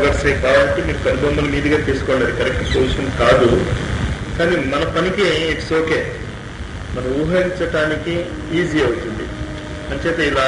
రివర్సే కాబట్టి మీరు కనుబొమ్మల మీదుగా తీసుకోండి అది కరెక్ట్ పొజిషన్ కాదు కానీ మన పనికి ఇట్స్ ఓకే మనం ఊహించటానికి ఈజీ అవుతుంది అంచేత ఇలా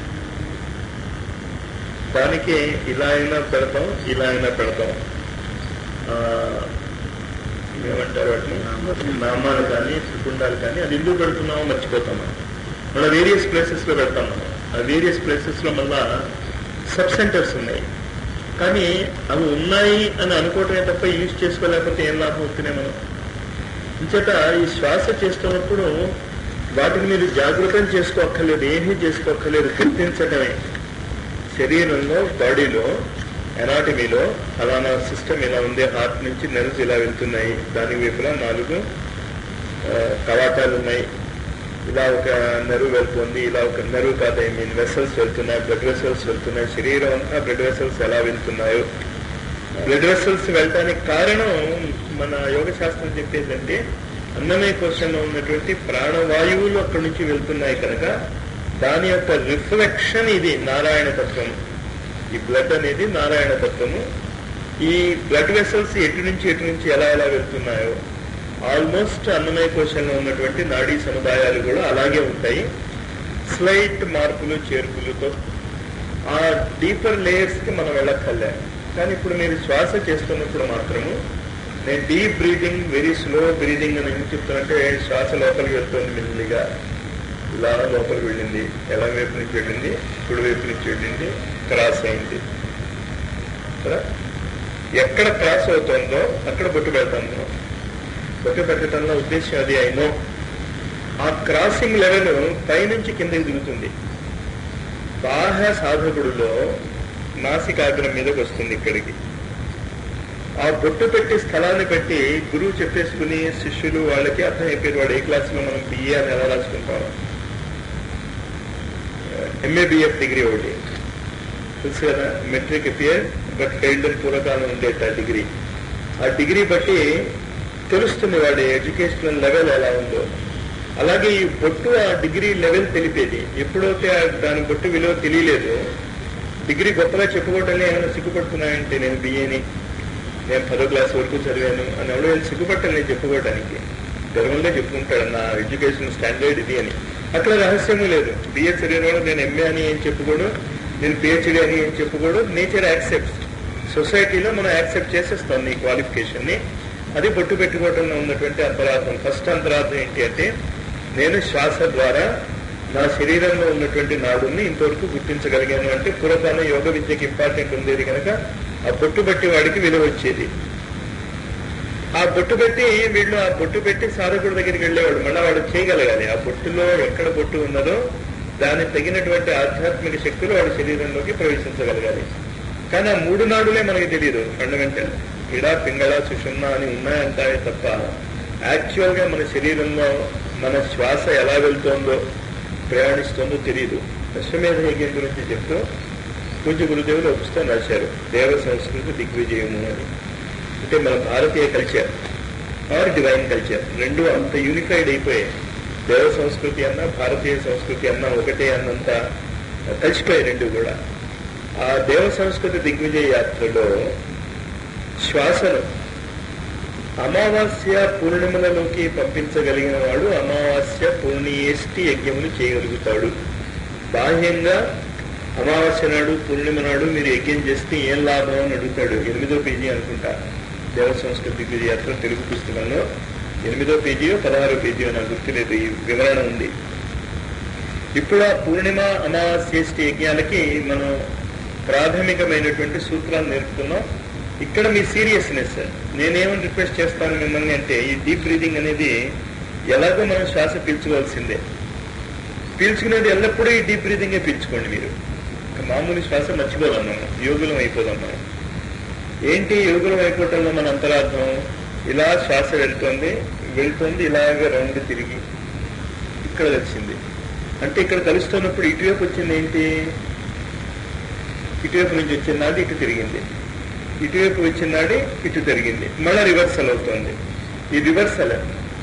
దానికి ఇలా అయినా పెడతాం ఇలా అయినా పెడతాం ఆ, ఏమంటారు వాటిని నామాలు కానీ త్రిపుండాలు కానీ అది ఎందుకు పెడుతున్నామో మర్చిపోతాం మనం మళ్ళీ వేరియస్ ప్లేసెస్ లో పెడతాం మనం ఆ వేరియస్ ప్లేసెస్ లో మళ్ళా సబ్ సెంటర్స్ ఉన్నాయి కానీ అవి ఉన్నాయి అని అనుకోవటమే తప్ప యూజ్ చేసుకోలేకపోతే ఏం లాభం అవుతున్నాయి మనం ఇంచేత ఈ శ్వాస చేస్తున్నప్పుడు వాటిని మీరు జాగ్రత్తలు చేసుకోక్కర్లేదు ఏమీ చేసుకోక్కర్లేదు గుర్తించటమే శరీరంలో బాడీలో ఎనాటమీలో ఫలానా సిస్టమ్ ఇలా ఉంది హార్ట్ నుంచి నెర్వ్స్ ఇలా వెళ్తున్నాయి దాని వైపులా నాలుగు ఆ, కవాటాలు ఉన్నాయి ఇలా ఒక నెరువు వెళ్తుంది ఇలా ఒక నెరువు కాదు ఐ మీన్ వెసల్స్ వెళ్తున్నాయి బ్లడ్ వెసల్స్ వెళ్తున్నాయి శరీరం అంతా బ్లడ్ వెసల్స్ ఎలా వెళ్తున్నాయో బ్లడ్ వెసల్స్ వెళ్ళటానికి కారణం మన యోగ శాస్త్రం చెప్పేదంటే అన్నమయ కోశంలో ఉన్నటువంటి ప్రాణవాయువులు అక్కడి నుంచి వెళ్తున్నాయి కనుక దాని యొక్క రిఫ్లెక్షన్ ఇది నారాయణ తత్వం ఈ బ్లడ్ అనేది నారాయణ తత్వము ఈ బ్లడ్ వెసల్స్ ఎటు నుంచి ఎటు నుంచి ఎలా ఎలా వెళ్తున్నాయో ఆల్మోస్ట్ అన్నమయ కోశంలో ఉన్నటువంటి నాడీ సముదాయాలు కూడా అలాగే ఉంటాయి స్లైట్ మార్పులు చేర్పులతో ఆ డీపర్ లేయర్స్ కి మనం వెళ్ళక్కర్లే కానీ ఇప్పుడు మీరు శ్వాస చేస్తున్నప్పుడు మాత్రము నేను deep breathing very slow breathing అని ఎందుకు చెప్తానంటే శ్వాస లోపలికి వెళ్తుంది మెల్లిగా ఇలా లోపలికి వెళ్ళింది ఎలా వైపు నుంచి వెళ్ళింది కుడి వైపు నుంచి వెళ్ళింది క్రాస్ అయింది కదా? ఎక్కడ క్రాస్ అవుతుందో అక్కడ బొట్టు పెడతాం మనం బొట్టు పెట్టడంలో ఉద్దేశం అది అయినో ఆ క్రాసింగ్ లెవెల్ పైనుంచి కిందకి దిగుతుంది బాహ్య సాధకుడిలో నాసికాగ్రం మీదకి వస్తుంది ఇక్కడికి ఆ బొట్టు పెట్టి స్థలాన్ని బట్టి గురువు చెప్పేసుకుని శిష్యులు వాళ్ళకి అర్థం అయిపోయింది వాడు ఏ క్లాసులో మనం బిఏ అని ఎలా రాసుకుంటాం ఎంఏబిఎఫ్ డిగ్రీ ఒకటి తెలుసు కదా మెట్రిక్ పియర్ బట్ ఫెయిల్డ్ అని పూర్వకాలం ఉండేట డిగ్రీ ఆ డిగ్రీ బట్టి తెలుస్తుంది వాడి ఎడ్యుకేషనల్ లెవెల్ ఎలా ఉందో అలాగే ఈ బొట్టు ఆ డిగ్రీ లెవెల్ తెలిపేది ఎప్పుడైతే ఆ దాని బొట్టు విలువ తెలియలేదు డిగ్రీ గొప్పగా చెప్పుకోవటంలో ఏమైనా సిగ్గుపడుతున్నాయంటే నేను బిఏని నేను పదో క్లాస్ వరకు చదివాను అని ఎవడో వెళ్ళి సిగ్గుపట్టాను నేను చెప్పుకోవటానికి గర్వంగా చెప్పుకుంటాడు నా ఎడ్యుకేషన్ స్టాండర్డ్ ఇది అని అక్కడ రహస్యము లేదు బిఏ చదివిన నేను ఎంఏ అని ఏం చెప్పుకోడు నేను పిహెచ్డి అని ఏం చెప్పుకోడు నేచర్ యాక్సెప్ట్ సొసైటీలో మనం యాక్సెప్ట్ చేసేస్తాం నీ క్వాలిఫికేషన్ ని అది బొట్టు పెట్టుకోవడంలో ఉన్నటువంటి అంతరార్థం ఫస్ట్ అంతరార్థం ఏంటి అంటే నేను శ్వాస ద్వారా నా శరీరంలో ఉన్నటువంటి నాడుని ఇంతవరకు గుర్తించగలిగాను అంటే పూర్వకాలం యోగ విద్యకి ఇంపార్టెంట్ ఉండేది కనుక ఆ బొట్టు బట్టి వాడికి విలువ వచ్చేది ఆ బొట్టు పెట్టి వీళ్ళు ఆ బొట్టు పెట్టి సాధకుడి దగ్గరికి వెళ్ళేవాడు మళ్ళీ వాడు చేయగలగాలి ఆ బొట్టులో ఎక్కడ బొట్టు ఉన్నదో దానికి తగినటువంటి ఆధ్యాత్మిక శక్తులు వాడి శరీరంలోకి ప్రవేశించగలగాలి కానీ ఆ మూడు నాడులే మనకి తెలియదు ఫండమెంటల్ ఇడ పింగళ సుషుమ్న అని ఉన్నాయంటాయే తప్ప యాక్చువల్ గా మన శరీరంలో మన శ్వాస ఎలా వెళ్తోందో ప్రయాణిస్తోందో తెలియదు అశ్వమేధ యజ్ఞం గురించి చెప్తూ పూజ్య గురుదేవులు ఒక పుస్తకం రాశారు దేవ సంస్కృతి దిగ్విజయము అని అంటే మన భారతీయ కల్చర్ ఆర్ డివైన్ కల్చర్ రెండు అంత యూనిఫైడ్ అయిపోయాయి దేవ సంస్కృతి అన్నా భారతీయ సంస్కృతి అన్నా ఒకటే అన్నంత కలిసిపోయాయి రెండు కూడా ఆ దేవ సంస్కృతి దిగ్విజయ యాత్రలో శ్వాసను అమావాస్య పూర్ణిమలలోకి పంపించగలిగిన వాడు అమావాస్య పూర్ణియేష్టి యజ్ఞములు చేయగలుగుతాడు బాహ్యంగా అమావాస్య నాడు పూర్ణిమ నాడు మీరు యజ్ఞం చేస్తే ఏం లాభం అని అడుగుతాడు ఎనిమిదో పేజీ అనుకుంటా దేవ సంస్కృతి దిగ్విజయ యాత్ర తెలుగు పుస్తకంలో ఎనిమిదో పేజీయో పదహారో పేజీయో నాకు గుర్తులేదు ఈ వివరణ ఉంది ఇప్పుడు ఆ పూర్ణిమ అమావాస్యేష్టి యజ్ఞాలకి మనం ప్రాథమికమైనటువంటి సూత్రాలు నేర్పుతున్నాం ఇక్కడ మీ సీరియస్నెస్ నేనేమని రిక్వెస్ట్ చేస్తాను మిమ్మల్ని అంటే ఈ డీప్ బ్రీదింగ్ అనేది ఎలాగో మనం శ్వాస పీల్చుకోవాల్సిందే పీల్చుకునేది ఎల్లప్పుడూ ఈ డీప్ బ్రీదింగే పీల్చుకోండి మీరు ఇక మామూలు శ్వాస మర్చిపోదాం మనం యోగులం అయిపోదాం మనం ఏంటి యోగులం అయిపోవటంలో మన అంతరార్థం ఇలా శ్వాస వెళ్తుంది వెళ్తుంది ఇలాగ రౌండ్ తిరిగి ఇక్కడ వచ్చింది అంటే ఇక్కడ కలుస్తున్నప్పుడు ఇటువైపు వచ్చింది ఏంటి ఇటువైపు నుంచి వచ్చిన నాడు ఇటు తిరిగింది ఇటువైపు వచ్చిన నాడు ఇటు తిరిగింది మళ్ళీ రివర్సల్ అవుతుంది ఈ రివర్సల్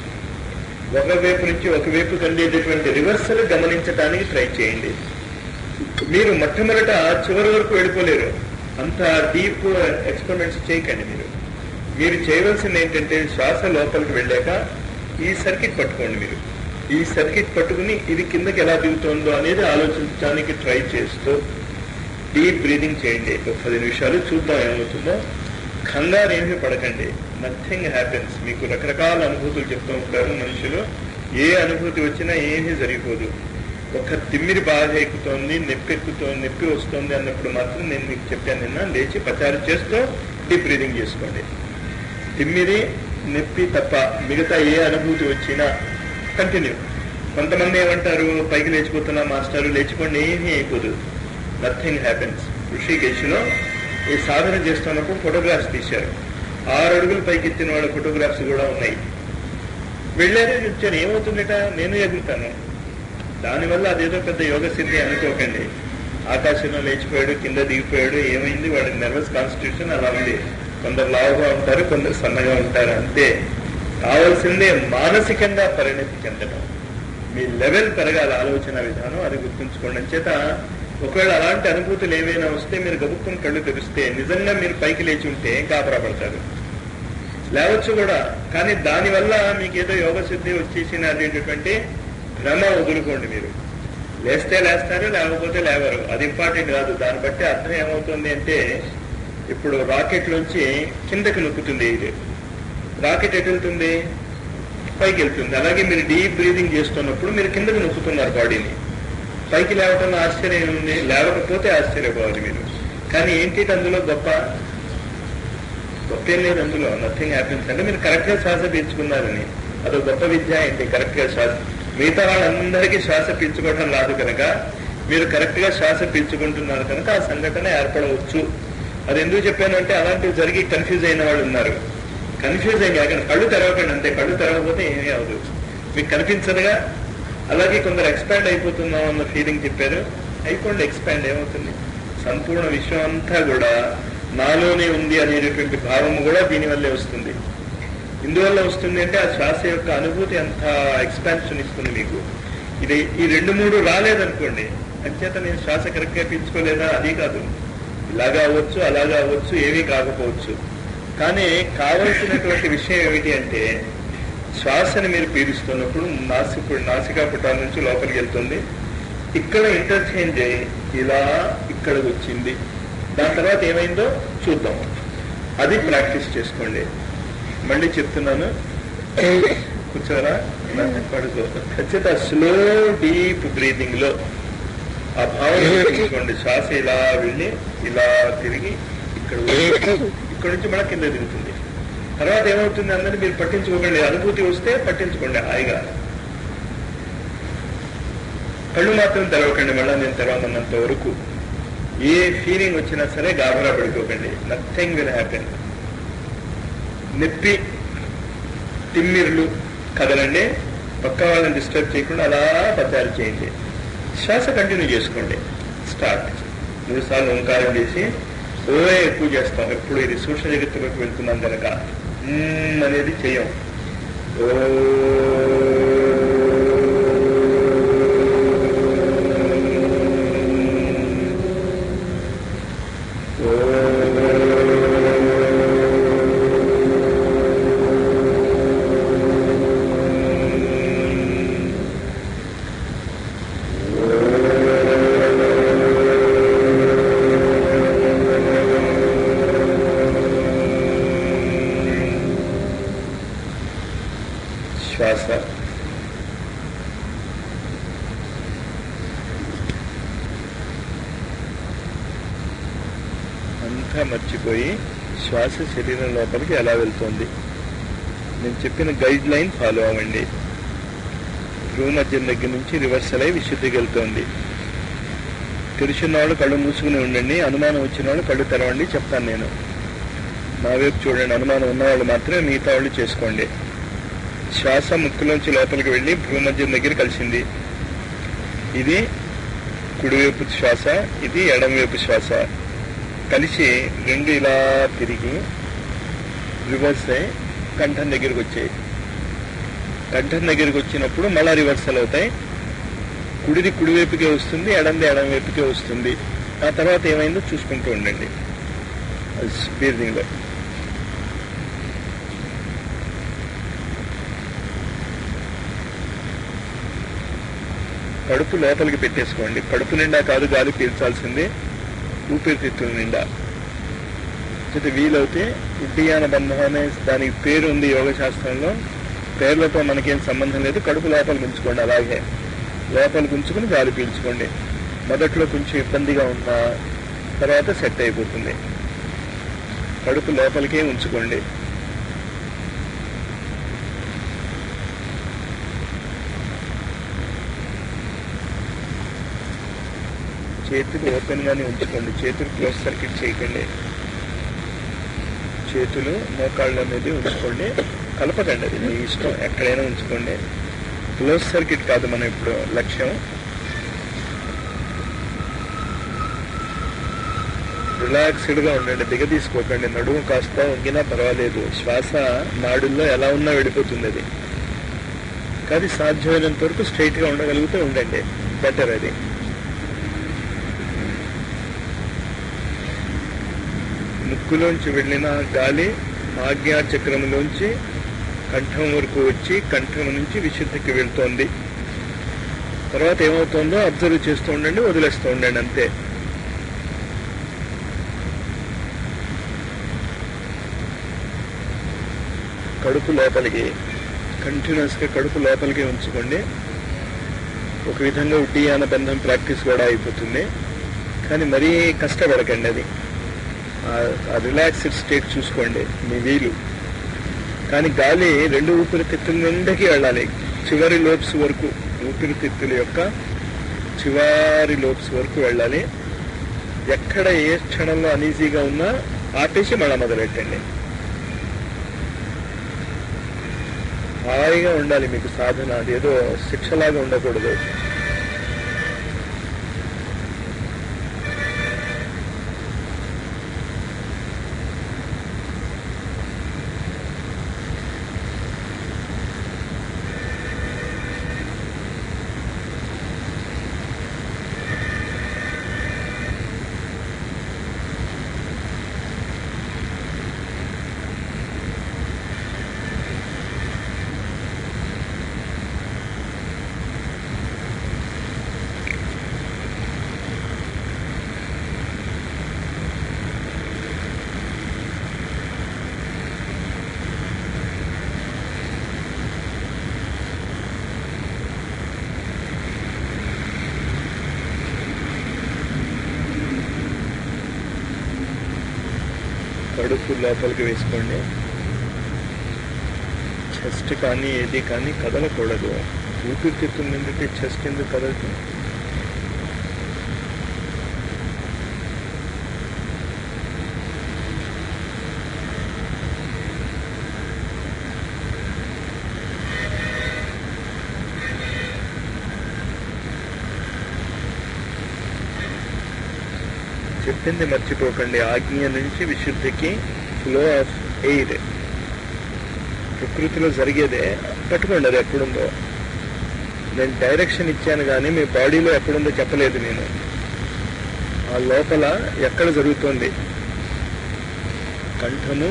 ఒకవైపు నుంచి ఒకవైపు కందేటటువంటి రివర్సల్ గమనించడానికి ట్రై చేయండి మీరు మొట్టమొదట చివరి వరకు వెళ్ళిపోలేరు అంత డీప్ ఎక్స్పెరిమెంట్స్ చేయకండి మీరు మీరు చేయవలసింది ఏంటంటే శ్వాస లోపలికి వెళ్ళాక ఈ సర్కిట్ పట్టుకోండి మీరు ఈ సర్కిట్ పట్టుకుని ఇది కిందకి ఎలా దిగుతుందో అనేది ఆలోచించడానికి ట్రై చేస్తూ డీప్ బ్రీదింగ్ చేయండి ఒక పది నిమిషాలు చూద్దాం ఏమవుతుందో కంగారు ఏమీ పడకండి నథింగ్ హ్యాపెన్స్ మీకు రకరకాల అనుభూతులు చెప్తూ ఉంటారు మనుషులు ఏ అనుభూతి వచ్చినా ఏమీ జరిగిపోదు ఒక తిమ్మిరి బాధ ఎక్కుతోంది నొప్పి ఎక్కుతోంది నొప్పి వస్తుంది అన్నప్పుడు మాత్రం నేను మీకు చెప్పాను నిన్న లేచి పచారు చేస్తూ డీప్ బ్రీదింగ్ చేసుకోండి తిమ్మిరి నొప్పి తప్ప మిగతా ఏ అనుభూతి వచ్చినా కంటిన్యూ కొంతమంది ఏమంటారు పైకి లేచిపోతున్నా మాస్టారు లేచిపోండి ఏమీ అయిపోదు నథింగ్ హ్యాపెన్స్ ఋషికేశ్లో ఈ సాధన చేస్తున్నప్పుడు ఫోటోగ్రాఫ్స్ తీశారు ఆరు అడుగులు పైకి ఎత్తిన వాళ్ళ ఫోటోగ్రాఫ్స్ కూడా ఉన్నాయి వెళ్ళారు వచ్చారు ఏమవుతుందట నేను ఎగురుతాను దానివల్ల అదేదో పెద్ద యోగ సిద్ధి అనుకోకండి ఆకాశంలో లేచిపోయాడు కింద దిగిపోయాడు ఏమైంది వాడి నర్వస్ కాన్స్టిట్యూషన్ అలా ఉంది కొందరు లావుగా ఉంటారు కొందరు సన్నగా ఉంటారు అంతే కావాల్సిందే మానసికంగా పరిణతి చెందడం మీ లెవెల్ పెరగాలి ఆలోచన విధానం అది గుర్తుంచుకోండి చేత ఒకవేళ అలాంటి అనుభూతులు ఏవైనా వస్తే మీరు గబుక్కుని కళ్ళు తెరిస్తే నిజంగా మీరు పైకి లేచి ఉంటే గాబరా పడతారు లేవచ్చు కూడా కానీ దానివల్ల మీకు ఏదో యోగ సిద్ధి వచ్చేసిన అనేటటువంటి భ్రమ వదులుకోండి మీరు లేస్తే లేస్తారు లేకపోతే లేవరు అది ఇంపార్టెంట్ కాదు దాన్ని బట్టి అర్థం ఏమవుతుంది అంటే ఇప్పుడు రాకెట్ నుంచి కిందకి నొక్కుతుంది ఇది రాకెట్ ఎటు వెళ్తుంది పైకి వెళ్తుంది అలాగే మీరు డీప్ బ్రీదింగ్ చేస్తున్నప్పుడు మీరు కిందకి నొక్కుతున్నారు బాడీని పైకి లేవటంలో ఆశ్చర్యం ఉంది లేవకపోతే ఆశ్చర్యపోవాలి మీరు కానీ ఏంటి అందులో గొప్ప గొప్ప ఏం లేదు అందులో నథింగ్ హ్యాపీన్స్ అంటే మీరు కరెక్ట్ గా శ్వాస పీల్చుకున్నారని అదో గొప్ప విద్య ఏంటి కరెక్ట్ గా శ్వాస మిగతా వాళ్ళందరికీ శ్వాస పీల్చుకోవడం రాదు కనుక మీరు కరెక్ట్ గా శ్వాస పీల్చుకుంటున్నారు కనుక ఆ సంఘటన ఏర్పడవచ్చు అది ఎందుకు చెప్పాను అంటే అలాంటివి జరిగి కన్ఫ్యూజ్ అయిన వాళ్ళు ఉన్నారు కన్ఫ్యూజ్ అయ్యి కాకండి కళ్ళు తెరవకండి అంతే కళ్ళు తెరవకపోతే ఏమీ అవదు మీకు కనిపించదుగా అలాగే కొందరు ఎక్స్పాండ్ అయిపోతున్నాం అన్న ఫీలింగ్ చెప్పారు అయిపోండి ఎక్స్పాండ్ ఏమవుతుంది సంపూర్ణ విశ్వం అంతా కూడా నాలోనే ఉంది అనేటటువంటి భావం కూడా దీనివల్లే వస్తుంది ఇందువల్ల వస్తుంది అంటే ఆ శ్వాస యొక్క అనుభూతి అంత ఎక్స్పాన్షన్ ఇస్తుంది మీకు ఇది ఈ రెండు మూడు రాలేదనుకోండి అంచేత నేను శ్వాస కరెక్ట్గా పీల్చుకోలేదా అది కాదు ఇలాగా అవ్వచ్చు అలాగా అవ్వచ్చు ఏమీ కాకపోవచ్చు కానీ కావలసినటువంటి విషయం ఏమిటి అంటే శ్వాసని మీరు పీలుస్తున్నప్పుడు నాసిక నాసికా పుటాల నుంచి లోపలికి వెళ్తుంది ఇక్కడ ఇంటర్చేంజ్ అయ్యి ఇలా ఇక్కడికి వచ్చింది దాని తర్వాత ఏమైందో చూద్దాం అది ప్రాక్టీస్ చేసుకోండి మళ్ళీ చెప్తున్నాను కూర్చోరా పడుకో ఖచ్చితంగా స్లో డీప్ బ్రీదింగ్ లో ఆ భావన తీసుకోండి శ్వాస ఇలా వెళ్ళి ఇలా తిరిగి ఇక్కడ ఇక్కడ నుంచి మళ్ళీ కింద తిరుగుతుంది తర్వాత ఏమవుతుంది అందరినీ మీరు పట్టించుకోకండి అనుభూతి వస్తే పట్టించుకోండి హాయిగా కళ్ళు మాత్రం తెరవకండి మళ్ళీ నేను తెరవమన్నంత వరకు ఏ ఫీలింగ్ వచ్చినా సరే గాబరా పడుకోకండి నథింగ్ విల్ హ్యాపెన్ నొప్పి తిమ్మిర్లు కదలండి పక్క వాళ్ళని డిస్టర్బ్ చేయకుండా అలా పచారు చేయండి శ్వాస కంటిన్యూ చేసుకోండి స్టార్ట్ మూడు సార్లు ఓంకారం చేసి ఓవే ఎక్కువ చేస్తాం ఎప్పుడు ఇది సూక్ష్మ జగత్తులోకి వెళ్తున్నాం కనుక మ్మ్ అనేది చెయ్యం ఓ శ్వాస అంతా మర్చిపోయి శ్వాస శరీరం లోపలికి ఎలా వెళ్తుంది నేను చెప్పిన గైడ్ లైన్ ఫాలో అవ్వండి భ్రూమధ్యం దగ్గర నుంచి రివర్సల్ అయి విశుద్ధికి వెళ్తోంది తెలిసిన వాళ్ళు కళ్ళు మూసుకుని ఉండండి అనుమానం వచ్చిన వాళ్ళు కళ్ళు తెరవండి చెప్తాను నేను నా వైపు చూడండి అనుమానం ఉన్నవాళ్ళు మాత్రమే మిగతా వాళ్ళు చేసుకోండి శ్వాస ముక్కులోంచి లోపలికి వెళ్ళి భూమధ్యం దగ్గర కలిసింది ఇది కుడివైపు శ్వాస ఇది ఎడమవైపు శ్వాస కలిసి రెండు ఇలా తిరిగి రివర్స్ అయ్యి కంఠం దగ్గరికి వచ్చాయి కంఠం దగ్గరికి వచ్చినప్పుడు మళ్ళా రివర్సల్ అవుతాయి కుడిది కుడివైపుకే వస్తుంది ఎడంది ఎడం వైపుకే వస్తుంది ఆ తర్వాత ఏమైందో చూసుకుంటూ ఉండండి బ్రీదింగ్లో కడుపు లోపలికి పెట్టేసుకోండి కడుపు నిండా కాదు గాలి పీల్చాల్సింది ఊపిరితిత్తుల నిండా అయితే వీలవుతే ఉడ్డియాన బంధం అనే దానికి పేరు ఉంది యోగ శాస్త్రంలో పేర్లతో మనకేం సంబంధం లేదు కడుపు లోపలికి ఉంచుకోండి అలాగే లోపలికి ఉంచుకుని గాలి పీల్చుకోండి మొదట్లో కొంచెం ఇబ్బందిగా ఉన్న తర్వాత సెట్ అయిపోతుంది కడుపు లోపలికే ఉంచుకోండి చేతులు ఓపెన్ గానే ఉంచుకోండి చేతులు క్లోజ్ సర్క్యూట్ చేయకండి చేతులు మోకాళ్ళ మీద ఉంచుకోండి కలపకండి అది మీ ఇష్టం ఎక్కడైనా ఉంచుకోండి క్లోజ్ సర్క్యూట్ కాదు మనం ఇప్పుడు లక్ష్యం రిలాక్స్డ్ గా ఉండండి దిగదీసుకోకండి నడుము కాస్త వంగినా పర్వాలేదు శ్వాస నాడుల్లో ఎలా ఉన్నా వెళ్ళిపోతుంది అది కానీ సాధ్యమైనంత వరకు స్ట్రైట్ గా ఉండగలిగితే ఉండండి బెటర్ అది ముక్కులోంచి వెళ్ళిన గాలి ఆజ్ఞా చక్రంలోంచి కంఠం వరకు వచ్చి కంఠం నుంచి విశుద్ధికి వెళ్తోంది తర్వాత ఏమవుతుందో అబ్జర్వ్ చేస్తూ ఉండండి వదిలేస్తూ ఉండండి అంతే కడుపు లోపలికి కంటిన్యూస్ గా కడుపు లోపలికి ఉంచుకోండి ఒక విధంగా ఉడ్డియాన బంధం ప్రాక్టీస్ కూడా అయిపోతుంది కానీ మరీ కష్టపడకండి అది ఆ రిలాక్స్డ్ స్టేట్ చూసుకోండి మీ వీలు కానీ గాలి రెండు ఊపిరితిత్తుల నుండికి వెళ్ళాలి చివరి లోబ్స్ వరకు ఊపిరితిత్తుల యొక్క చివరి లోబ్స్ వరకు వెళ్ళాలి ఎక్కడ ఏ క్షణంలో అనీజీగా ఉన్నా ఆపేసి మళ్ళా మొదలెట్టండి హాయిగా ఉండాలి మీకు సాధన అది ఏదో శిక్షలాగా ఉండకూడదు కడుపు లోపలికి వేసుకోండి చెస్ట్ కానీ ఏది కానీ కదలకూడదు ఊపిరితిత్తుల నుండి చెస్ట్ ఎందుకు కదలదు చెప్పింది మర్చిపోకండి ఆజ్ఞ నుంచి విశుద్ధికి ఫ్లో ఆఫ్ ఎయిర్ ప్రకృతిలో జరిగేదే పట్టుకోండి అది ఎక్కడుందో నేను డైరెక్షన్ ఇచ్చాను కానీ మీ బాడీలో ఎక్కడుందో చెప్పలేదు నేను ఆ లోపల ఎక్కడ జరుగుతోంది కంఠము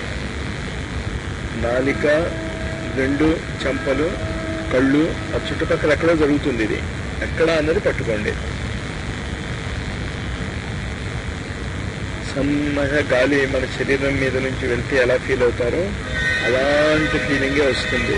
నాలిక రెండు చెంపలు కళ్ళు ఆ చుట్టుపక్కల ఎక్కడో జరుగుతుంది ఇది ఎక్కడ అన్నది పట్టుకోండి సన్నగా గాలి మన శరీరం మీద నుంచి వెళ్తే ఎలా ఫీల్ అవుతారో అలాంటి ఫీలింగే వస్తుంది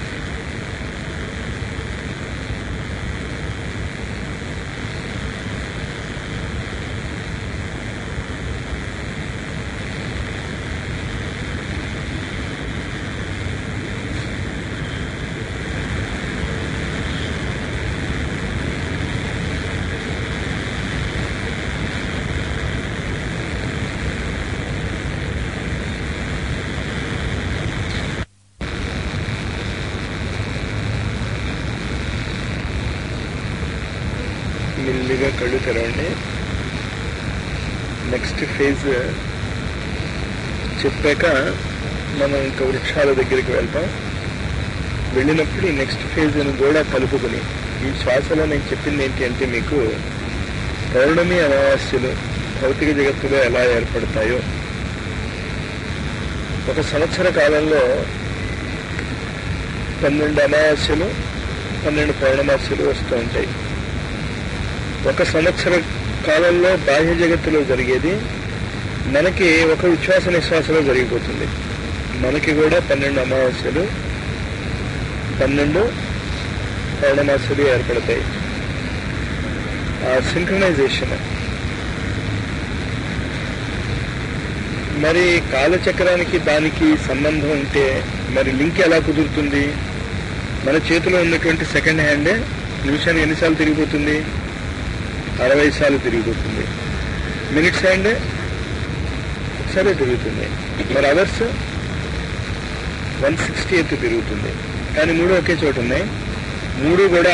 మెల్లిగా కళ్ళు తెరవండి నెక్స్ట్ ఫేజ్ చెప్పాక మనం ఇంకా వృక్షాల దగ్గరికి వెళ్తాం వెళ్ళినప్పుడు ఈ నెక్స్ట్ ఫేజ్ను కూడా కలుపుకొని ఈ శ్వాసలో నేను చెప్పింది ఏంటి అంటే మీకు పౌర్ణమి అమావాస్యలు భౌతిక జగత్తులో ఎలా ఏర్పడతాయో ఒక సంవత్సర కాలంలో పన్నెండు అమావాస్యలు పన్నెండు పౌర్ణమాస్యలు వస్తూ ఉంటాయి ఒక సంవత్సర కాలంలో బాహ్య జగత్తులో జరిగేది మనకి ఒక విశ్వాస నిశ్వాసలో జరిగిపోతుంది మనకి కూడా పన్నెండు అమావాస్యలు పన్నెండు పౌర్ణమాస్యలు ఏర్పడతాయి ఆ సింక్రనైజేషన్ మరి కాలచక్రానికి దానికి సంబంధం ఉంటే మరి లింక్ ఎలా కుదురుతుంది మన చేతిలో ఉన్నటువంటి సెకండ్ హ్యాండ్ నిమిషానికి ఎన్నిసార్లు తిరిగిపోతుంది అరవై సార్లు తిరిగిపోతుంది మినిట్స్ హ్యాండ్ ఒకసారి తిరుగుతుంది మరి అవర్స్ వన్ సిక్స్టీ ఎయిత్ తిరుగుతుంది కానీ మూడు ఒకే చోట ఉన్నాయి మూడు కూడా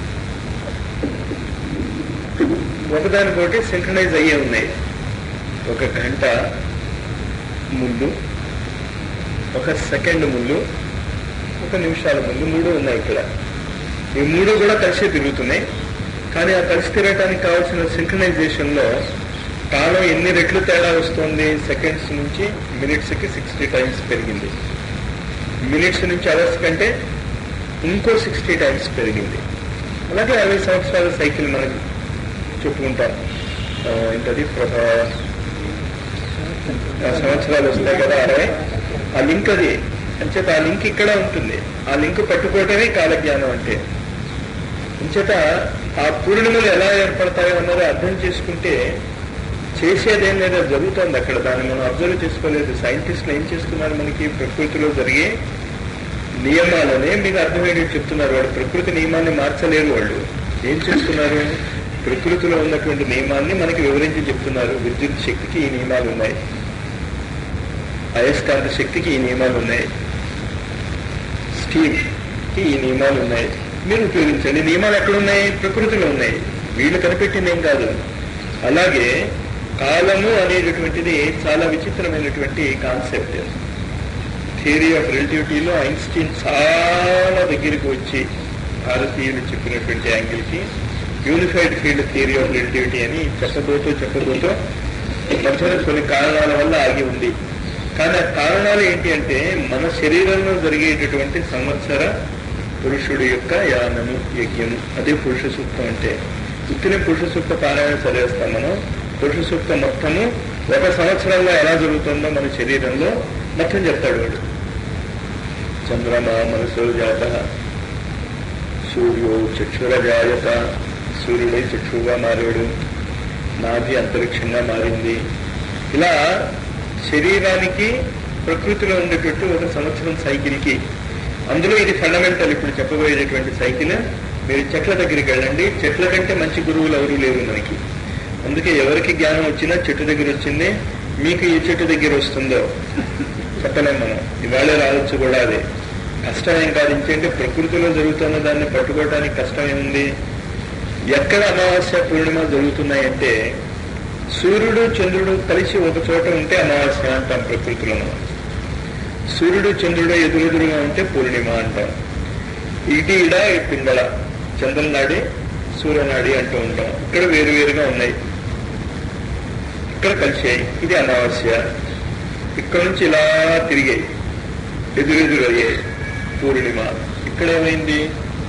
ఒకదానికొకటి సింక్రనైజ్ అయ్యే ఉన్నాయి ఒక గంట ముందు ఒక సెకండ్ ముందు ఒక నిమిషాల ముందు మూడు ఉన్నాయి ఇక్కడ ఈ మూడు కూడా కలిసి తిరుగుతున్నాయి కానీ ఆ కలిసి తిరగటానికి కావాల్సిన సింక్రనైజేషన్ లో కాలం ఎన్ని రెట్లు తేడా వస్తుంది సెకండ్స్ నుంచి మినిట్స్ కి సిక్స్టీ టైమ్స్ పెరిగింది మినిట్స్ నుంచి అవర్స్ కంటే ఇంకో సిక్స్టీ టైమ్స్ పెరిగింది అలాగే అరవై సంవత్సరాల సైకిల్ మనకి చెప్పుకుంటాం ఆ, ఏంటది ప్రభా ఆ సంవత్సరాలు వస్తాయి కదా అరవై ఆ లింక్ అది అంచేత ఆ లింక్ ఇక్కడ ఉంటుంది ఆ లింక్ పట్టుకోవటమే కాలజ్ఞానం అంటే అంచేత ఆ పూర్ణిమలు ఎలా ఏర్పడతాయో అన్నది అర్థం చేసుకుంటే చేసేదేం లేదా జరుగుతోంది అక్కడ దాన్ని మనం అబ్జర్వ్ చేసుకోలేదు సైంటిస్టులు ఏం చేస్తున్నారు మనకి ప్రకృతిలో జరిగే నియమాలనే మీకు అర్థమయ్యేది చెప్తున్నారు వాళ్ళు ప్రకృతి నియమాన్ని మార్చలేరు వాళ్ళు ఏం చేస్తున్నారు ప్రకృతిలో ఉన్నటువంటి నియమాన్ని మనకి వివరించి చెప్తున్నారు విద్యుత్ శక్తికి ఈ నియమాలు ఉన్నాయి అయస్కాంత శక్తికి ఈ నియమాలు ఉన్నాయి స్టీమ్ కి ఈ నియమాలు ఉన్నాయి మీరు ఉపయోగించండి నియమాలు ఎక్కడ ఉన్నాయి ప్రకృతిలో ఉన్నాయి వీళ్ళు కనిపెట్టింది ఏం కాదు అలాగే కాలము అనేటటువంటిది చాలా విచిత్రమైనటువంటి కాన్సెప్ట్ థియరీ ఆఫ్ రిలేటివిటీలో ఐన్స్టీన్ చాలా దగ్గరికి వచ్చి భారతీయులు చెప్పినటువంటి యాంగిల్కి unified field theory of relativity అని చెప్పబోతూ చెప్పబోతూ మధ్యన కొన్ని కారణాల వల్ల ఆగి ఉంది కానీ ఆ కారణాలు ఏంటి అంటే మన శరీరంలో జరిగేటటువంటి సంవత్సర పురుషుడి యొక్క యానము యజ్ఞము అదే పురుష సూక్తం అంటే ఉత్తిన పురుష సూక్త పారాయణ చదివేస్తాం మనం పురుష సూక్తం మొత్తము ఒక సంవత్సరంలో ఎలా జరుగుతుందో మన శరీరంలో మొత్తం చెప్తాడు వాడు చంద్రమ మనసు జాత సూర్యో చక్షురజాయత సూర్యుడై చక్షుగా మారాడు నాభి అంతరిక్షంగా మారింది ఇలా శరీరానికి ప్రకృతిలో ఉండేటట్టు ఒక సంవత్సరం సైకిల్కి అందులో ఇది ఫండమెంటల్ ఇప్పుడు చెప్పబోయేటటువంటి సైకిల్ మీరు చెట్ల దగ్గరికి వెళ్ళండి చెట్ల కంటే మంచి గురువులు ఎవరు లేరు మనకి అందుకే ఎవరికి జ్ఞానం వచ్చినా చెట్టు దగ్గర వచ్చింది మీకు ఈ చెట్టు దగ్గర వస్తుందో చెప్పలేం మనం ఇవాళ రావచ్చు కూడా అదే కష్టమేం కాదు ఇంకేంటే ప్రకృతిలో జరుగుతున్న దాన్ని పట్టుకోవడానికి కష్టమేముంది ఎక్కడ అమావాస్య పూర్ణిమ జరుగుతున్నాయంటే సూర్యుడు చంద్రుడు కలిసి ఒక చోట ఉంటే అమావాస్య అంటాం ప్రకృతిలో మనం సూర్యుడు చంద్రుడు ఎదురెదురుగా ఉంటే పూర్ణిమ అంటాం ఇటు ఇడ ఈ పింగళ చంద్రనాడి సూర్యనాడి అంటూ ఉంటాం ఇక్కడ వేరువేరుగా ఉన్నాయి ఇక్కడ కలిసాయి ఇది అమావాస్య ఇక్కడ నుంచి ఇలా తిరిగాయి ఎదురెదురు అయ్యాయి పూర్ణిమ ఇక్కడ ఏమైంది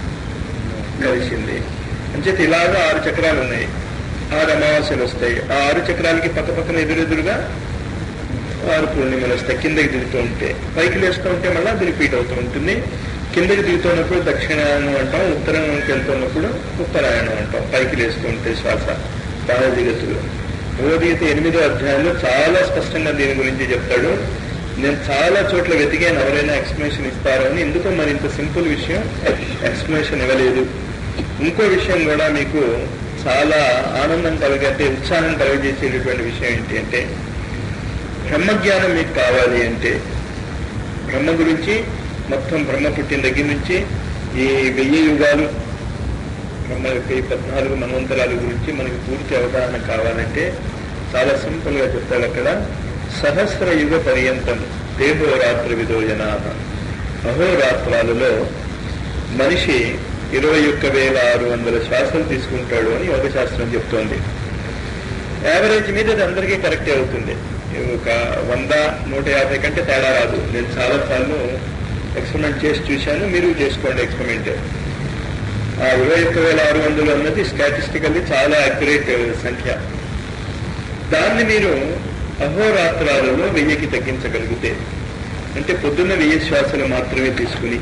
కలిసింది అంచేత ఇలాగా ఆరు చక్రాలు ఉన్నాయి ఆరు అమావాస్యలు వస్తాయి ఆ ఆరు చక్రాలకి పక్క పక్కన ఎదురెదురుగా ఆరు పూర్ణిమలు వస్తాయి కిందకి దిగుతూ ఉంటే పైకి లేస్తూ ఉంటే మళ్ళీ అది రిపీట్ అవుతూ ఉంటుంది కిందకి దిగుతున్నప్పుడు దక్షిణాయనం అంటాం ఉత్తరాయణంకి వెళ్తున్నప్పుడు ఉత్తరాయణం అంటాం పైకి లేస్తూ ఉంటే శ్వాస బాగా దిగతులు భగవద్గీత ఎనిమిదో అధ్యాయంలో చాలా స్పష్టంగా దీని గురించి చెప్తాడు నేను చాలా చోట్ల వెతికాను ఎవరైనా ఎక్స్ప్లెనేషన్ ఇస్తారో అని ఎందుకో మరి ఇంత సింపుల్ విషయం ఎక్స్ప్లెనేషన్ ఇవ్వలేదు ఇంకో విషయం కూడా మీకు చాలా ఆనందం కలిగే ఉత్సాహం కలుగజేసేటటువంటి విషయం ఏంటి అంటే బ్రహ్మజ్ఞానం మీకు కావాలి అంటే బ్రహ్మ గురించి మొత్తం బ్రహ్మ పుట్టిన దగ్గర నుంచి ఈ వెయ్యి యుగాలు బ్రహ్మ యొక్క ఈ పద్నాలుగు మన్వంతరాల గురించి మనకి పూర్తి అవగాహన కావాలంటే చాలా సింపుల్ గా చెప్తాడు అక్కడ సహస్ర యుగ పర్యంతం దేహోరాత్రి విదో జనాభ అహోరాత్రాలలో మనిషి ఇరవై ఒక్క వేల ఆరు వందల శ్వాసలు తీసుకుంటాడు అని యోగ శాస్త్రం చెప్తోంది యావరేజ్ మీద అది అందరికీ కరెక్టే అవుతుంది ఒక వంద నూట యాభై కంటే తేడా రాదు నేను చాలా సార్లు ఎక్స్పెరిమెంట్ చేసి చూశాను మీరు చేసుకోండి ఎక్స్పెరిమెంట్ ఆ ఇరవై ఒక్క వేల ఆరు వందలు అన్నది స్టాటిస్టికల్లీ చాలా అక్యురేట్ సంఖ్య దాన్ని మీరు అహోరాత్రాలలో వెయ్యికి తగ్గించగలిగితే అంటే పొద్దున్న వెయ్యి శ్వాసలు మాత్రమే తీసుకుని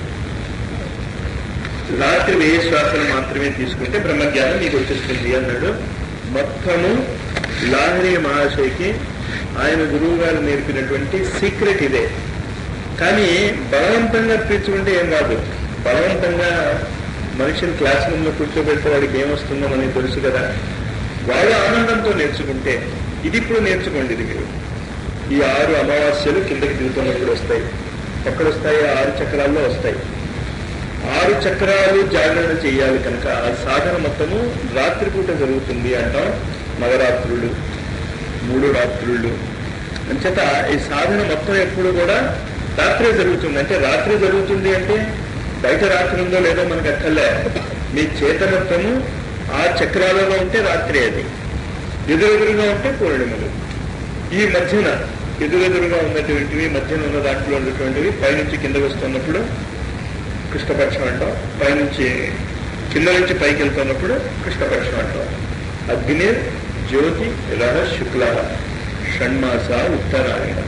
రాత్రి వెయ్యి శ్వాసలు మాత్రమే తీసుకుంటే బ్రహ్మజ్ఞానం మీకు వచ్చేస్తుంది అన్నాడు మొత్తము లాహరి మహాశయకి ఆయన గురువు గారు నేర్పినటువంటి సీక్రెట్ ఇదే కానీ బలవంతంగా తీర్చుకుంటే ఏం కాదు బలవంతంగా మనిషిని క్లాస్ రూమ్ లో కూర్చోబెడితే వాడికి ఏమొస్తుందో మనకి తెలుసు కదా వాడు ఆనందంతో నేర్చుకుంటే ఇది ఇప్పుడు నేర్చుకోండి ఇది మీరు ఈ ఆరు అమావాస్యలు కిందకి దిగుతున్నప్పుడు వస్తాయి ఎక్కడ వస్తాయి ఆ ఆరు చక్రాల్లో వస్తాయి ఆరు చక్రాలు జాగరణ చేయాలి కనుక ఆ సాధన మొత్తము రాత్రిపూట జరుగుతుంది అంటాం నవరాత్రులు మూడు రాత్రులు అంచేత ఈ సాధన మొత్తం ఎప్పుడు కూడా రాత్రే జరుగుతుంది అంటే రాత్రి జరుగుతుంది అంటే బయట రాత్రి ఉందో లేదో మనకు అక్కర్లే మీ చేతనత్వము ఆ చక్రాలలో ఉంటే రాత్రి అది ఎదురెదురుగా ఉంటే పూర్ణిమలు ఈ మధ్యన ఎదురెదురుగా ఉన్నటువంటివి మధ్యన ఉన్న దాంట్లో ఉన్నటువంటివి పైనుంచి కిందకు వస్తున్నప్పుడు కృష్ణపక్షం అంటాం పైనుంచి కింద నుంచి పైకి వెళ్తున్నప్పుడు కృష్ణపక్షం అంటాం అగ్ని జ్యోతి రహ శుక్ల షణ్మాస ఉత్తరాయణ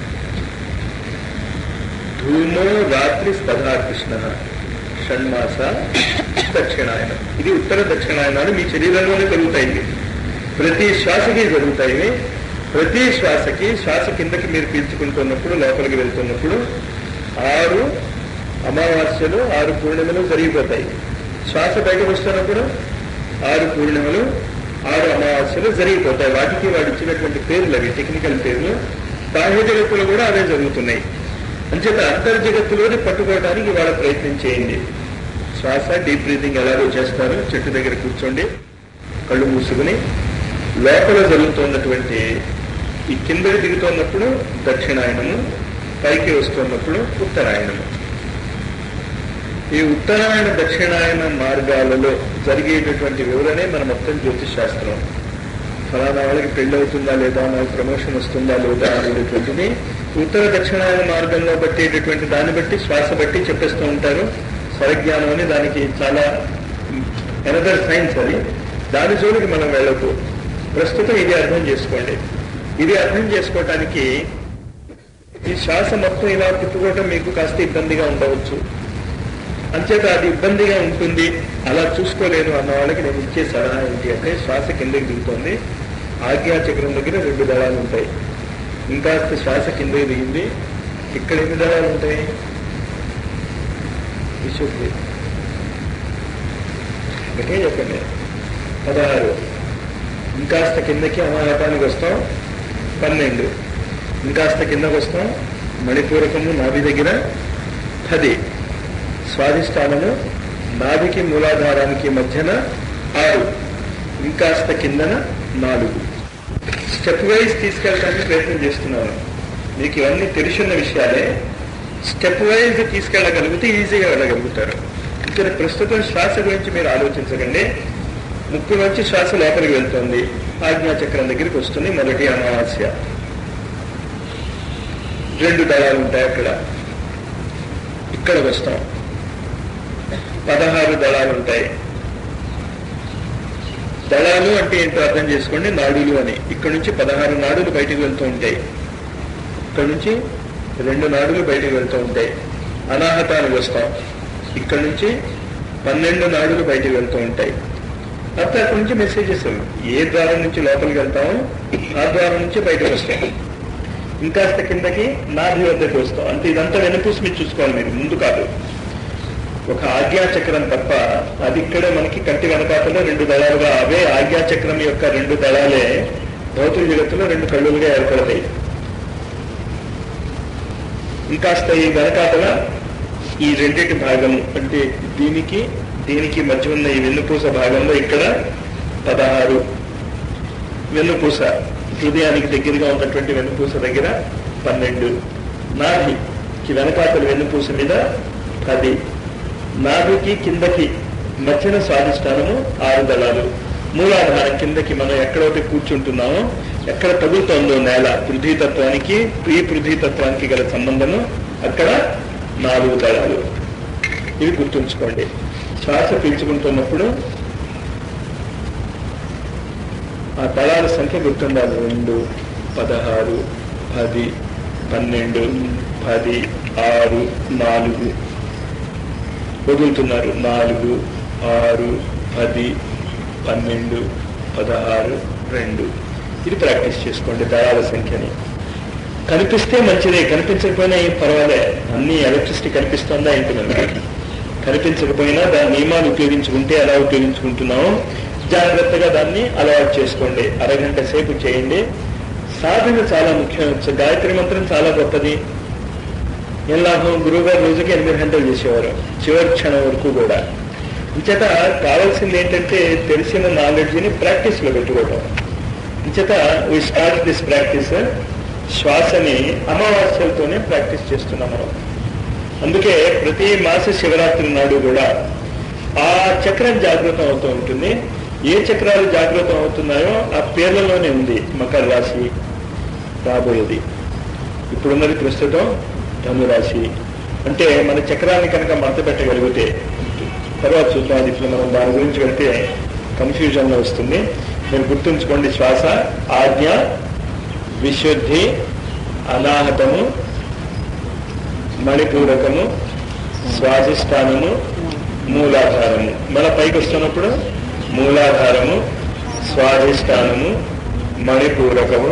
ధూమో రాత్రి స్పధా కృష్ణ షణ్మాస దక్షిణాయన ఇది ఉత్తర దక్షిణాయనాలు మీ శరీరంలోనే జరుగుతాయి ఇవి. ప్రతి శ్వాసకి జరుగుతాయి ఇవి. ప్రతి శ్వాసకి శ్వాస కిందకి మీరు పీల్చుకుంటున్నప్పుడు లోపలికి వెళ్తున్నప్పుడు ఆరు అమావాస్యలు ఆరు పూర్ణిమలు జరిగిపోతాయి శ్వాస బయటకు వస్తున్నప్పుడు ఆరు పూర్ణిమలు ఆరు అమావాస్యలు జరిగిపోతాయి వాటికి వాడు ఇచ్చినటువంటి పేర్లు అవి టెక్నికల్ పేర్లు బాహ్య జగత్తులో కూడా అవే జరుగుతున్నాయి అంచేత అంతర్జగత్తులోని పట్టుకోవడానికి వాళ్ళ ప్రయత్నం చేయండి శ్వాస డీప్ బ్రీతింగ్ ఎలాగో చేస్తారు చెట్టు దగ్గర కూర్చోండి కళ్ళు మూసుకుని లోపల జరుగుతున్నటువంటి ఈ కిందకి దిగుతున్నప్పుడు దక్షిణాయనము పైకి వస్తున్నప్పుడు ఉత్తరాయణము ఈ ఉత్తరాయణ దక్షిణాయన మార్గాలలో జరిగేటటువంటి వివరణే మన మొత్తం జ్యోతిష్ శాస్త్రం ఫలానా వాళ్ళకి పెళ్లి అవుతుందా లేదా నాకు ప్రమోషన్ వస్తుందా లేదా అనేటటువంటిది ఉత్తర దక్షిణాయన మార్గంలో పట్టేటటువంటి దాన్ని బట్టి శ్వాస బట్టి చెప్పేస్తూ ఉంటారు స్వరజ్ఞానం అని దానికి చాలా ఎనదర్ సైన్స్ అది దాని జోలికి మనం వెళ్ళకు ప్రస్తుతం ఇది అర్థం చేసుకోండి ఇది అర్థం చేసుకోవటానికి ఈ శ్వాస మొత్తం ఇలా తిప్పుకోవటం మీకు కాస్త ఇబ్బందిగా ఉండవచ్చు అంచేత అది ఇబ్బందిగా ఉంటుంది అలా చూసుకోలేను అన్న వాళ్ళకి నేను ఇచ్చే సలహా ఏంటి అంటే శ్వాస కిందకి దిగుతుంది ఆజ్ఞా చక్రం దగ్గర రెండు దళాలు ఉంటాయి ఇంకాస్త శ్వాస కిందకి దిగింది ఇక్కడ ఎన్ని దళాలు ఉంటాయి విశ్వకి ఒకటే చెప్పండి పదహారు ఇంకాస్త కిందకి అమాయపానికి వస్తాం పన్నెండు ఇంకాస్త కిందకు వస్తాం మణిపూరకము నాభి దగ్గర పది స్వాధిష్టానము నాభికి మూలాధారానికి మధ్యన ఆరు ఇంకాస్త కిందన నాలుగు స్టెప్ వైజ్ తీసుకెళ్ళడానికి ప్రయత్నం చేస్తున్నాను మీకు ఇవన్నీ తెలిసిన విషయాలే స్టెప్ వైజ్ తీసుకెళ్ళగలిగితే ఈజీగా వెళ్ళగలుగుతారు ఇక్కడ ప్రస్తుతం శ్వాస గురించి మీరు ఆలోచించకండి ముక్కు నుంచి శ్వాస లోపలికి వెళ్తుంది ఆజ్ఞాచక్రం దగ్గరికి వస్తుంది మొదటి అమావాస్య రెండు దళాలు ఉంటాయి అక్కడ ఇక్కడ వస్తాం పదహారు దళాలు ఉంటాయి దళాలు అంటే ఏంటో అర్థం చేసుకోండి నాడులు అని ఇక్కడ నుంచి పదహారు నాడులు బయటకు వెళ్తూ ఉంటాయి ఇక్కడ నుంచి రెండు నాడులు బయటకు వెళ్తూ ఉంటాయి అనాహతానికి వస్తాం ఇక్కడ నుంచి పన్నెండు నాడులు బయటకు వెళ్తూ ఉంటాయి అప్పుడు అక్కడి నుంచి మెసేజెస్ ఏ ద్వారం నుంచి లోపలికి వెళ్తామో ఆ ద్వారం నుంచి బయటకు వస్తాం ఇంకాస్త కిందకి నాభి వద్దకు వస్తాం అంటే ఇదంతా వెనుపూసి మీరు చూసుకోవాలి మీరు ముందు కాదు ఒక ఆజ్ఞాచక్రం తప్ప అది ఇక్కడ మనకి కంటి వెనకాతలో రెండు దళాలుగా అవే ఆజ్ఞాచక్రం యొక్క రెండు దళాలే భౌతిక జగత్తులో రెండు కళ్ళులుగా ఏర్పడతాయి ఇంకాస్త ఈ వెనకాతల ఈ రెండింటి భాగము అంటే దీనికి దీనికి మధ్య ఉన్న ఈ వెన్నుపూస భాగంలో ఇక్కడ పదహారు వెన్నుపూస హృదయానికి దగ్గరగా ఉన్నటువంటి వెన్నుపూస దగ్గర పన్నెండు నాభికి వెనకాతల వెన్నుపూస మీద పది నాభికి కిందకి మధ్యన స్వాధిష్టానము ఆరు దళాలు మూలాధారం కిందకి మనం ఎక్కడైతే కూర్చుంటున్నామో ఎక్కడ తగులుతోందో నేల పృథ్వీతత్వానికి ఈ పృథ్వీతత్వానికి గల సంబంధము అక్కడ నాలుగు దళాలు ఇవి గుర్తుంచుకోండి శ్వాస పీల్చుకుంటున్నప్పుడు ఆ దళాల సంఖ్య గుర్తుండాలి రెండు పదహారు పది పన్నెండు పది ఆరు నాలుగు వదులుతున్నారు నాలుగు ఆరు పది పన్నెండు పదహారు రెండు ఇది ప్రాక్టీస్ చేసుకోండి దళాల సంఖ్యని కనిపిస్తే మంచిదే కనిపించకపోయినా ఏం పర్వాలే అన్ని ఎలక్ట్రిసిటీ కనిపిస్తుందా ఏంటి మనకి కనిపించకపోయినా దాని నియమాలు ఉపయోగించుకుంటే ఎలా ఉపయోగించుకుంటున్నామో జాగ్రత్తగా దాన్ని అలవాటు చేసుకోండి అరగంట సేపు చేయండి సాధన చాలా ముఖ్యం గాయత్రి మంత్రం చాలా గొప్పది ఏం లాభం గురువు గారు రోజుకి ఎనిమిది గంటలు చేసేవారు చివరి క్షణం వరకు కూడా ఇంచేత కావాల్సింది ఏంటంటే తెలిసిన నాలెడ్జ్ని ప్రాక్టీస్లో పెట్టుకోవటం ఇంచేత వీ స్టార్ట్ దిస్ ప్రాక్టీస్ శ్వాసని అమావాస్యలతోనే ప్రాక్టీస్ చేస్తున్నాం మనం అందుకే ప్రతి మాస శివరాత్రి నాడు కూడా ఆ చక్రం జాగృతం అవుతూ ఉంటుంది ఏ చక్రాలు జాగృతం అవుతున్నాయో ఆ పేర్లలోనే ఉంది మకర రాశి రాబోయేది ఇప్పుడున్నది ప్రస్తుతం ధనురాశి అంటే మన చక్రాన్ని కనుక మడత పెట్టగలిగితే తర్వాత చూద్దాం అది ఇప్పుడు మనం దాని గురించి వెళ్తే కన్ఫ్యూజన్ లో వస్తుంది మీరు గుర్తుంచుకోండి శ్వాస ఆజ్ఞ విశుద్ధి అనాహతము మణిపూరకము స్వాధిష్టానము మూలాధారము మన పైకి వస్తున్నప్పుడు మూలాధారము స్వాధిష్టానము మణిపూరకము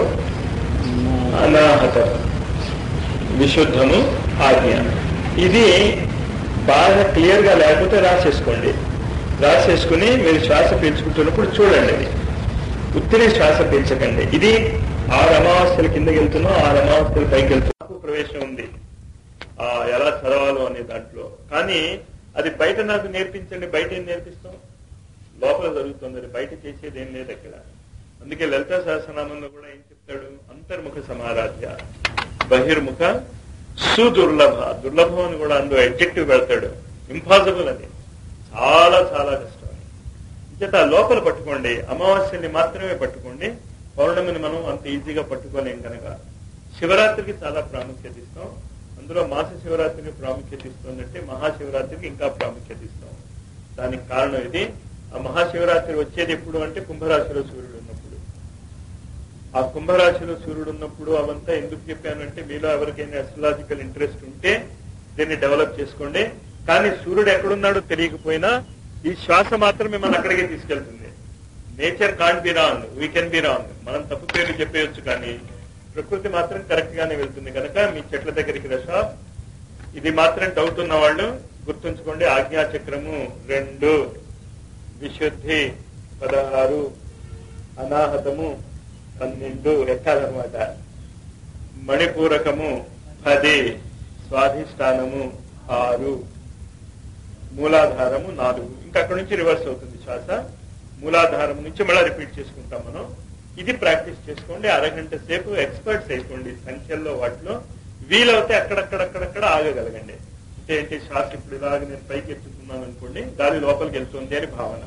అనాహతం విశుద్ధము ఆజ్ఞ ఇది బాగా క్లియర్ గా లేకపోతే రాసేసుకోండి రాసేసుకుని మీరు శ్వాస పీల్చుకుంటున్నప్పుడు చూడండి అది ఉత్తిరి శ్వాస పీల్చకండి ఇది ఆరు అమావాస్యల కిందకి వెళ్తున్నాం ఆరు అమావాస్యల పైకి వెళ్తున్నాం ప్రవేశం ఉంది ఆ ఎలా చదవాలో అనే దాంట్లో కానీ అది బయట నాకు నేర్పించండి బయట ఏం నేర్పిస్తాం లోపల జరుగుతుంది అది బయట చేసేది ఏం లేదు అక్కడ అందుకే లలిత సహస్రనామంలో కూడా ఏం చెప్తాడు అంతర్ముఖ సమారాధ్య బహిర్ముఖ సుదుర్లభ దుర్లభం అని కూడా అందులో ఎడ్జెక్టివ్ పెడతాడు ఇంపాసిబుల్ అని చాలా చాలా కష్టం అని ఇంచేత లోపల పట్టుకోండి అమావాస్యని మాత్రమే పట్టుకోండి పౌర్ణమిని మనం అంత ఈజీగా పట్టుకోలేం కనుక శివరాత్రికి చాలా ప్రాముఖ్యత ఇస్తాం అందులో మాస శివరాత్రికి ప్రాముఖ్యత ఇస్తుందంటే మహాశివరాత్రికి ఇంకా ప్రాముఖ్యత ఇస్తాం దానికి కారణం ఇది ఆ మహాశివరాత్రి వచ్చేది ఎప్పుడు అంటే కుంభరాశిలో సూర్యుడు ఉన్నప్పుడు ఆ కుంభరాశిలో సూర్యుడు ఉన్నప్పుడు అవంతా ఎందుకు చెప్పానంటే మీలో ఎవరికైనా అస్ట్రలాజికల్ ఇంట్రెస్ట్ ఉంటే దీన్ని డెవలప్ చేసుకోండి కానీ సూర్యుడు ఎక్కడున్నాడో తెలియకపోయినా ఈ శ్వాస మాత్రమే మన అక్కడికే తీసుకెళ్తుంది nature can't be wrong we can be wrong మనం తప్పు పేరు చెప్పేయచ్చు కానీ ప్రకృతి మాత్రం కరెక్ట్ గానే వెళ్తుంది కనుక మీ చెట్ల దగ్గరికి రష ఇది మాత్రం డౌట్ ఉన్న వాళ్ళు గుర్తుంచుకోండి ఆజ్ఞా చక్రము రెండు విశుద్ధి పదహారు అనాహతము పన్నెండు ఎక్కాలన్నమాట మణిపూరకము పది స్వాధిష్టానము ఆరు మూలాధారము నాలుగు ఇంకా అక్కడి నుంచి రివర్స్ అవుతుంది శ్వాస మూలాధారం నుంచి మళ్ళీ రిపీట్ చేసుకుంటాం మనం ఇది ప్రాక్టీస్ చేసుకోండి అరగంట సేపు ఎక్స్పర్ట్స్ అయిపోండి సంఖ్యల్లో వాటిలో వీలవుతే అక్కడక్కడక్కడక్కడ ఆగగలగండి అంటే ఏంటి శ్వాస ఇప్పుడు ఇలాగ నేను పైకి ఎత్తుతున్నాను అనుకోండి గాలి లోపలికి వెళ్తుంది అని భావన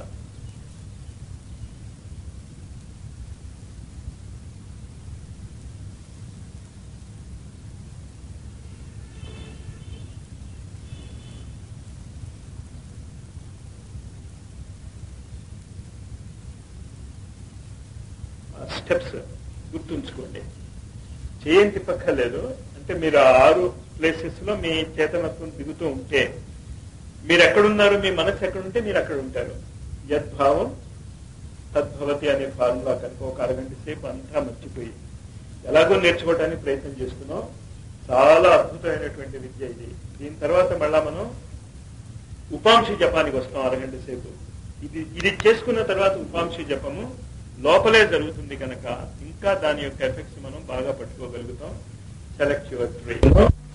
స్టెప్స్ గుర్తుంచుకోండి చేయం తిప్పక్కర్లేదు అంటే మీరు ఆ ఆరు ప్లేసెస్ లో మీ చేతనత్వం దిగుతూ ఉంటే మీరు ఎక్కడున్నారు మీ మనసు ఎక్కడుంటే మీరు అక్కడ ఉంటారు యద్భావం తద్భవతి అనే ఫార్ములా కనుక ఒక అరగంట సేపు అంతా మర్చిపోయి ఎలాగో నేర్చుకోవడానికి ప్రయత్నం చేస్తున్నాం చాలా అద్భుతమైనటువంటి విద్య ఇది దీని తర్వాత మళ్ళా మనం ఉపాంశ జపానికి వస్తాం అరగంట సేపు ఇది ఇది చేసుకున్న తర్వాత ఉపాంశ జపము లోపలే జరుగుతుంది కనుక ఇంకా దాని యొక్క ఎఫెక్ట్స్ మనం బాగా పట్టుకోగలుగుతాం సెలెక్ట్ యువర్ ట్రీ